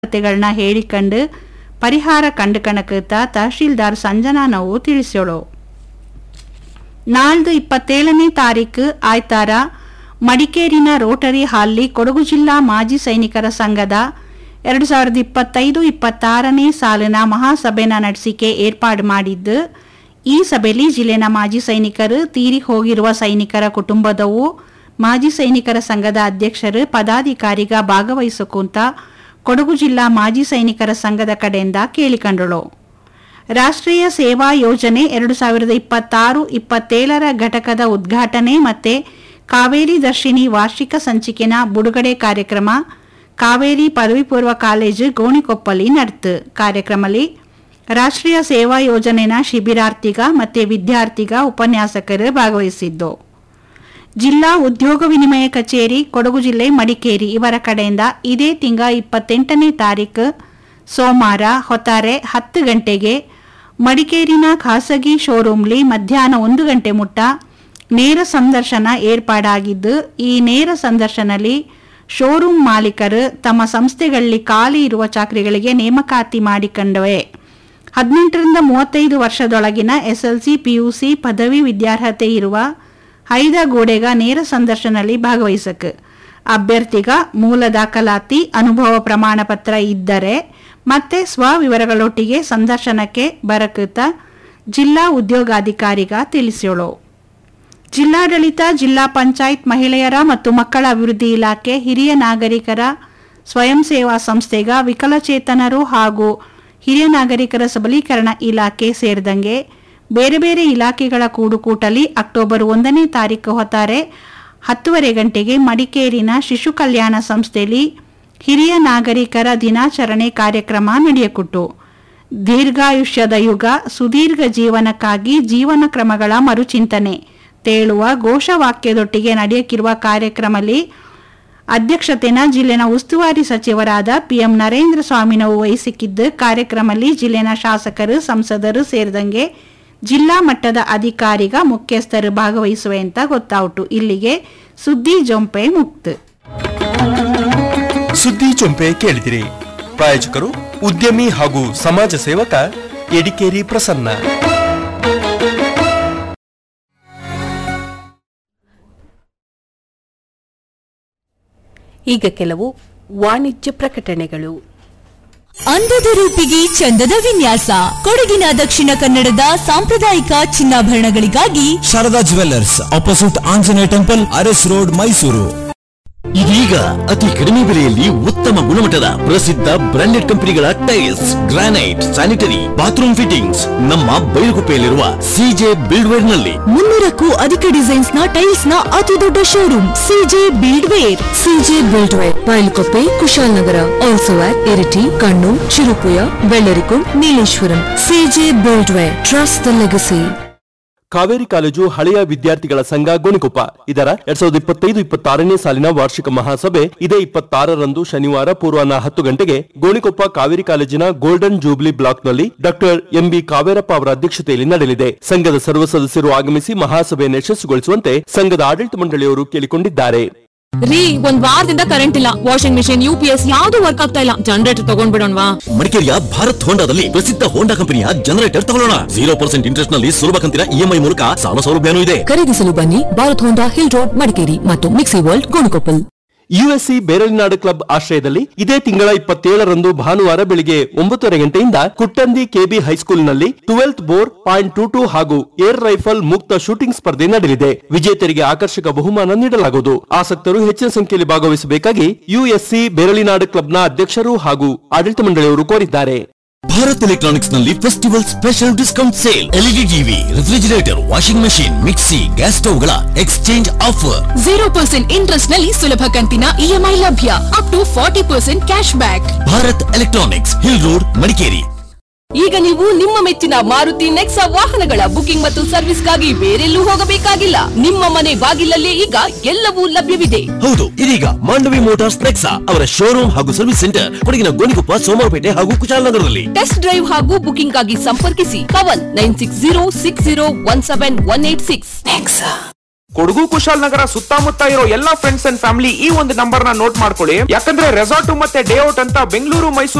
ಕತೆಗಳನ್ನ ಹೇಳಿಕೊಂಡು ಪರಿಹಾರ ಕಂಡುಕಣಕುತ್ತ ತಹಶೀಲ್ದಾರ್ ಸಂಜನಾ ನೋವು ತಿಳಿಸೋಳು ನಾಳ್ದು ಇಪ್ಪತ್ತೇಳನೇ ತಾರೀಕು ಆಯ್ತಾರ ಮಡಿಕೇರಿನ ರೋಟರಿ ಹಾಲ್ಲಿ ಕೊಡಗು ಜಿಲ್ಲಾ ಮಾಜಿ ಸೈನಿಕರ ಸಂಘದ ಎರಡು ಸಾವಿರದ ಇಪ್ಪತ್ತೈದು ಇಪ್ಪತ್ತಾರನೇ ಸಾಲಿನ ಮಹಾಸಭೆನ ನಡೆಸಿಕೆ ಏರ್ಪಾಡು ಮಾಡಿದ್ದು ಈ ಸಭೆಯಲ್ಲಿ ಜಿಲ್ಲೆನ ಮಾಜಿ ಸೈನಿಕರು ತೀರಿ ಹೋಗಿರುವ ಸೈನಿಕರ ಕುಟುಂಬದವು ಮಾಜಿ ಸೈನಿಕರ ಸಂಘದ ಅಧ್ಯಕ್ಷರು ಪದಾಧಿಕಾರಿಗ ಭಾಗವಹಿಸೋಕುಂತ ಕೊಡಗು ಜಿಲ್ಲಾ ಮಾಜಿ ಸೈನಿಕರ ಸಂಘದ ಕಡೆಯಿಂದ ಕೇಳಿಕೊಂಡಳು ರಾಷ್ಟ್ರೀಯ ಸೇವಾ ಯೋಜನೆ ಎರಡು ಸಾವಿರದ ಇಪ್ಪತ್ತಾರು ಇಪ್ಪತ್ತೇಳರ ಘಟಕದ ಉದ್ಘಾಟನೆ ಮತ್ತೆ ಕಾವೇರಿ ದರ್ಶಿನಿ ವಾರ್ಷಿಕ ಸಂಚಿಕೆನ ಬಿಡುಗಡೆ ಕಾರ್ಯಕ್ರಮ ಕಾವೇರಿ ಪದವಿ ಪೂರ್ವ ಕಾಲೇಜು ಗೋಣಿಕೊಪ್ಪಲಿ ನಡೆತು ಕಾರ್ಯಕ್ರಮದಲ್ಲಿ ರಾಷ್ಟ್ರೀಯ ಸೇವಾ ಯೋಜನೆನ ಶಿಬಿರಾರ್ಥಿಗ ಮತ್ತೆ ವಿದ್ಯಾರ್ಥಿಗ ಉಪನ್ಯಾಸಕರು ಭಾಗವಹಿಸಿದ್ದು ಜಿಲ್ಲಾ ಉದ್ಯೋಗ ವಿನಿಮಯ ಕಚೇರಿ ಕೊಡಗು ಜಿಲ್ಲೆ ಮಡಿಕೇರಿ ಇವರ ಕಡೆಯಿಂದ ಇದೇ ತಿಂಗ ಇಪ್ಪತ್ತೆಂಟನೇ ತಾರೀಕು ಸೋಮವಾರ ಹೊತ್ತಾರೆ ಹತ್ತು ಗಂಟೆಗೆ ಮಡಿಕೇರಿನ ಖಾಸಗಿ ಶೋರೂಮ್ಲಿ ಮಧ್ಯಾಹ್ನ ಒಂದು ಗಂಟೆ ಮುಟ್ಟ ನೇರ ಸಂದರ್ಶನ ಏರ್ಪಾಡಾಗಿದ್ದು ಈ ನೇರ ಸಂದರ್ಶನದಲ್ಲಿ ಶೋರೂಮ್ ಮಾಲೀಕರು ತಮ್ಮ ಸಂಸ್ಥೆಗಳಲ್ಲಿ ಖಾಲಿ ಇರುವ ಚಾಕರಿಗಳಿಗೆ ನೇಮಕಾತಿ ಮಾಡಿಕೊಂಡವೆ ಹದಿನೆಂಟರಿಂದ ಮೂವತ್ತೈದು ವರ್ಷದೊಳಗಿನ ಎಸ್ಎಲ್ಸಿ ಪಿಯುಸಿ ಪದವಿ ವಿದ್ಯಾರ್ಹತೆ ಇರುವ ಐದ ಗೋಡೆಗ ನೇರ ಸಂದರ್ಶನದಲ್ಲಿ ಭಾಗವಹಿಸಕ್ ಅಭ್ಯರ್ಥಿಗ ಮೂಲ ದಾಖಲಾತಿ ಅನುಭವ ಪ್ರಮಾಣ ಪತ್ರ ಇದ್ದರೆ ಮತ್ತೆ ಸ್ವವಿವರಗಳೊಟ್ಟಿಗೆ ಸಂದರ್ಶನಕ್ಕೆ ಬರಕುತ್ತ ಜಿಲ್ಲಾ ಉದ್ಯೋಗಾಧಿಕಾರಿಗ ತಿಳಿಸೋಳು ಜಿಲ್ಲಾಡಳಿತ ಜಿಲ್ಲಾ ಪಂಚಾಯತ್ ಮಹಿಳೆಯರ ಮತ್ತು ಮಕ್ಕಳ ಅಭಿವೃದ್ಧಿ ಇಲಾಖೆ ಹಿರಿಯ ನಾಗರಿಕರ ಸ್ವಯಂ ಸೇವಾ ಸಂಸ್ಥೆಗ ವಿಕಲಚೇತನರು ಹಾಗೂ ಹಿರಿಯ ನಾಗರಿಕರ ಸಬಲೀಕರಣ ಇಲಾಖೆ ಸೇರಿದಂಗೆ ಬೇರೆ ಬೇರೆ ಇಲಾಖೆಗಳ ಕೂಡುಕೂಟಲಿ ಅಕ್ಟೋಬರ್ ಒಂದನೇ ತಾರೀಕು ಹೊತ್ತಾರೆ ಹತ್ತುವರೆ ಗಂಟೆಗೆ ಮಡಿಕೇರಿನ ಶಿಶು ಕಲ್ಯಾಣ ಸಂಸ್ಥೆಯಲ್ಲಿ ಹಿರಿಯ ನಾಗರಿಕರ ದಿನಾಚರಣೆ ಕಾರ್ಯಕ್ರಮ ನಡೆಯಕುಟ್ಟು ದೀರ್ಘಾಯುಷ್ಯದ ಯುಗ ಸುದೀರ್ಘ ಜೀವನಕ್ಕಾಗಿ ಜೀವನ ಕ್ರಮಗಳ ಮರುಚಿಂತನೆ ತೇಳುವ ಘೋಷವಾಕ್ಯದೊಟ್ಟಿಗೆ ನಡೆಯಕ್ಕಿರುವ ಕಾರ್ಯಕ್ರಮದಲ್ಲಿ ಅಧ್ಯಕ್ಷತೆನ ಜಿಲ್ಲೆನ ಉಸ್ತುವಾರಿ ಸಚಿವರಾದ ಪಿಎಂ ನರೇಂದ್ರ ಸ್ವಾಮಿನವು ವಹಿಸಿಕ್ಕಿದ್ದು ಕಾರ್ಯಕ್ರಮದಲ್ಲಿ ಜಿಲ್ಲೆನ ಶಾಸಕರು ಸಂಸದರು ಸೇರಿದಂಗೆ ಜಿಲ್ಲಾ ಮಟ್ಟದ ಅಧಿಕಾರಿಗ ಮುಖ್ಯಸ್ಥರು ಭಾಗವಹಿಸುವೆ ಅಂತ ಗೊತ್ತಾಯಿತು ಇಲ್ಲಿಗೆ ಸುದ್ದಿ ಜೊಂಪೆ ಮುಕ್ತು ಸುದ್ದಿ ಚೊಂಪೆ ಕೇಳಿದಿರಿ ಪ್ರಾಯೋಜಕರು ಉದ್ಯಮಿ ಹಾಗೂ ಸಮಾಜ ಸೇವಕ ಎಡಿಕೇರಿ ಪ್ರಸನ್ನ ಈಗ ಕೆಲವು ವಾಣಿಜ್ಯ ಪ್ರಕಟಣೆಗಳು ಅಂದದ ರೂಪಿಗೆ ಚಂದದ ವಿನ್ಯಾಸ ಕೊಡಗಿನ ದಕ್ಷಿಣ ಕನ್ನಡದ ಸಾಂಪ್ರದಾಯಿಕ ಚಿನ್ನಾಭರಣಗಳಿಗಾಗಿ Sharada jewellers opposite Anjaneya temple Aras road Mysuru ಇದೀಗ ಅತಿ ಕಡಿಮೆ ಬೆಲೆಯಲ್ಲಿ ಉತ್ತಮ ಗುಣಮಟ್ಟದ ಪ್ರಸಿದ್ಧ ಬ್ರಾಂಡೆಡ್ ಕಂಪನಿಗಳ tiles granite sanitary bathroom fittings ನಮ್ಮ ಬೈಲುಗುಪ್ಪೆಯಲ್ಲಿರುವ ಸಿಜೆ ಬಿಲ್ಡ್ವೇರ್ ನಲ್ಲಿ ಮುನ್ನೂರಕ್ಕೂ ಅಧಿಕ ಡಿಸೈನ್ಸ್ ನ ಟೈಲ್ಸ್ ನ ಅತಿ ದೊಡ್ಡ showroom CJ buildware CJ buildware Bylakuppe Kushalnagar also at Iritty Kannur Cherupuzha Vellarikund Nileshwaram CJ buildware trust the legacy Kaveri college ಹಳೆಯ ವಿದ್ಯಾರ್ಥಿಗಳ ಸಂಘ ಗೋಣಿಕೊಪ್ಪ ಇದರ ಎರಡ್ ಸಾವಿರದ ಇಪ್ಪತ್ತೈದು ಇಪ್ಪತ್ತಾರನೇ ಸಾಲಿನ ವಾರ್ಷಿಕ ಮಹಾಸಭೆ ಇದೇ ಇಪ್ಪತ್ತಾರರಂದು ಶನಿವಾರ ಪೂರ್ವಾಹ್ನ ಹತ್ತು ಗಂಟೆಗೆ ಗೋಣಿಕೊಪ್ಪ ಕಾವೇರಿ ಕಾಲೇಜಿನ ಗೋಲ್ಡನ್ ಜೂಬ್ಲಿ ಬ್ಲಾಕ್ನಲ್ಲಿ ಡಾಕ್ಟರ್ ಎಂಬಿ ಕಾವೇರಪ್ಪ ಅವರ ಅಧ್ಯಕ್ಷತೆಯಲ್ಲಿ ನಡೆಯಲಿದೆ ಸಂಘದ ಸರ್ವ ಸದಸ್ಯರು ಆಗಮಿಸಿ ಮಹಾಸಭೆಯನ್ನು ಯಶಸ್ವಿಗೊಳಿಸುವಂತೆ ಸಂಘದ ಆಡಳಿತ ಮಂಡಳಿಯವರು ಕೇಳಿಕೊಂಡಿದ್ದಾರೆ ರೀ ಒಂದ್ ವಾರದಿಂದ ಕರೆಂಟ್ ಇಲ್ಲ washing machine U P S ಯಾವ್ದು ವರ್ಕ್ ಆಗ್ತಾ ಇಲ್ಲ ಜನರೇಟರ್ ತಗೊಂಡ್ಬಿಡೋಣವಾ ಮಡಿಕೇರಿಯ ಭಾರತ್ ಹೋಂಡಾದಲ್ಲಿ ಪ್ರಸಿದ್ಧ ಹೋಂಡಾ ಕಂಪನಿಯ ಜನರೇಟರ್ ತಗೊಳ್ಳೋಣ ಜೀರೋ ಪರ್ಸೆಂಟ್ ಇಂಟ್ರೆಸ್ಟ್ ನಲ್ಲಿ ಸುಲಭ ಕಂತಿನ ಇಎಂಐ ಮೂಲಕ ಸಾಲ ಸೌಲಭ್ಯನೂ ಇದೆ ಖರೀದಿಸಲು ಬನ್ನಿ Bharat Honda hill road Madikeri ಮತ್ತು mixie world Gonikoppal USC Beralinadu club ಆಶ್ರಯದಲ್ಲಿ ಇದೇ ತಿಂಗಳ ಇಪ್ಪತ್ತೇಳರಂದು ಭಾನುವಾರ ಬೆಳಿಗ್ಗೆ ಒಂಬತ್ತುವರೆ ಗಂಟೆಯಿಂದ ಕುಟ್ಟಂದಿ ಕೆಬಿ ಹೈಸ್ಕೂಲ್ನಲ್ಲಿ twelfth bore point two two ಹಾಗೂ ಏರ್ ರೈಫಲ್ ಮುಕ್ತ ಶೂಟಿಂಗ್ ಸ್ಪರ್ಧೆ ನಡೆಯಲಿದೆ ವಿಜೇತರಿಗೆ ಆಕರ್ಷಕ ಬಹುಮಾನ ನೀಡಲಾಗುವುದು ಆಸಕ್ತರು ಹೆಚ್ಚಿನ ಸಂಖ್ಯೆಯಲ್ಲಿ ಭಾಗವಹಿಸಬೇಕಾಗಿ ಯುಎಸ್ಸಿ ಬೇರಳಿನಾಡು ಕ್ಲಬ್ನ ಅಧ್ಯಕ್ಷರು ಹಾಗೂ ಆಡಳಿತ ಮಂಡಳಿಯವರು ಕೋರಿದ್ದಾರೆ ಭಾರತ್ ಎಲೆಕ್ಟ್ರಾನಿಕ್ಸ್ ನಲ್ಲಿ festival special discount sale LED TV refrigerator washing machine mixie gas ಸ್ಟವ್ಗಳ exchange offer zero percent interest ನಲ್ಲಿ ಸುಲಭ ಕಂತಿನ ಇಎಂಐ ಲಭ್ಯ up to forty percent cash back Bharat electronics hill road Madikeri ಈಗ ನೀವು ನಿಮ್ಮ ಮೆಚ್ಚಿನ ಮಾರುತಿ ನೆಕ್ಸಾ ವಾಹನಗಳ ಬುಕಿಂಗ್ ಮತ್ತು ಸರ್ವಿಸ್ಗಾಗಿ ಬೇರೆಲ್ಲೂ ಹೋಗಬೇಕಾಗಿಲ್ಲ ನಿಮ್ಮ ಮನೆ ಬಾಗಿಲಲ್ಲೇ ಈಗ ಎಲ್ಲವೂ ಲಭ್ಯವಿದೆ ಹೌದು ಇದೀಗ ಮಾಂಡವಿ ಮೋಟಾರ್ಸ್ ನೆಕ್ಸಾ ಅವರ ಶೋರೂಮ್ ಹಾಗೂ ಸರ್ವಿಸ್ ಸೆಂಟರ್ ಕೊಡಗಿನ ಗೋಣಿಕೊಪ್ಪ ಸೋಮವಾರಪೇಟೆ ಹಾಗೂ ಕುಶಾಲನಗರದಲ್ಲಿ ಟೆಸ್ಟ್ ಡ್ರೈವ್ ಹಾಗೂ ಬುಕಿಂಗ್ ಆಗಿ ಸಂಪರ್ಕಿಸಿ Kavan nine six zero six zero one seven one eight six Kodagu Kushalnagar ಸುತ್ತಮುತ್ತ ಇರೋ ಎಲ್ಲಾ ಫ್ರೆಂಡ್ಸ್ ಅಂಡ್ ಫ್ಯಾಮಿಲಿ ಈ ಒಂದು ನಂಬರ್ ನ ನೋಟ್ ಮಾಡ್ಕೊಳ್ಳಿ ಯಾಕಂದ್ರೆ ರೆಸಾರ್ಟ್ ಮತ್ತೆ ಡೇ ಔಟ್ ಅಂತ ಬೆಂಗಳೂರು ಮೈಸೂರು